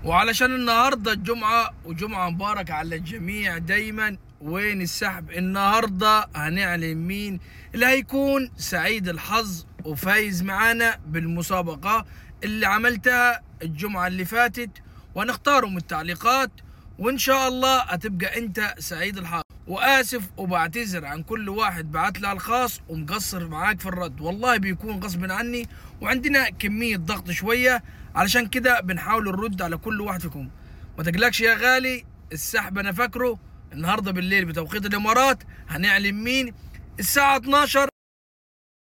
وعلشان النهارده الجمعه وجمعه مباركه على الجميع دايما وين السحب النهارده هنعلن مين اللي هيكون سعيد الحظ وفايز معانا بالمسابقه اللي عملتها الجمعه اللي فاتت وهنختاره من التعليقات وان شاء الله هتبقى انت سعيد الحظ واسف وبعتذر عن كل واحد بعت لي على الخاص ومقصر معاك في الرد والله بيكون غصب عني وعندنا كميه ضغط شويه علشان كده بنحاول نرد على كل واحد فيكم ما تقلقش يا غالي السحب انا فاكره النهارده بالليل بتوقيت الامارات هنعلن مين الساعه 12